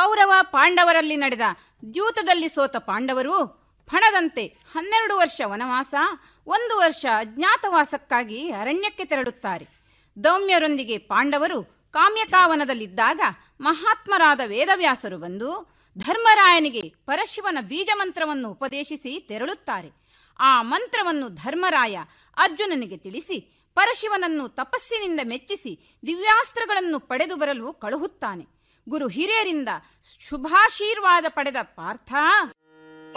ಕೌರವ ಪಾಂಡವರಲ್ಲಿ ನಡೆದ ದ್ಯೂತದಲ್ಲಿ ಸೋತ ಪಾಂಡವರು ಫಣದಂತೆ ಹನ್ನೆರಡು ವರ್ಷ ವನವಾಸ ಒಂದು ವರ್ಷ ಅಜ್ಞಾತವಾಸಕ್ಕಾಗಿ ಅರಣ್ಯಕ್ಕೆ ತೆರಳುತ್ತಾರೆ ದೌಮ್ಯರೊಂದಿಗೆ ಪಾಂಡವರು ಕಾಮ್ಯಕಾವನದಲ್ಲಿದ್ದಾಗ ಮಹಾತ್ಮರಾದ ವೇದವ್ಯಾಸರು ಬಂದು ಧರ್ಮರಾಯನಿಗೆ ಪರಶಿವನ ಬೀಜಮಂತ್ರವನ್ನು ಉಪದೇಶಿಸಿ ತೆರಳುತ್ತಾರೆ ಆ ಮಂತ್ರವನ್ನು ಧರ್ಮರಾಯ ಅರ್ಜುನನಿಗೆ ತಿಳಿಸಿ ಪರಶಿವನನ್ನು ತಪಸ್ಸಿನಿಂದ ಮೆಚ್ಚಿಸಿ ದಿವ್ಯಾಸ್ತ್ರಗಳನ್ನು ಪಡೆದು ಬರಲು ಕಳುಹುತ್ತಾನೆ ಗುರು ಹಿರಿಯರಿಂದ ಶುಭಾಶೀರ್ವಾದ ಪಡೆದ ಪಾರ್ಥ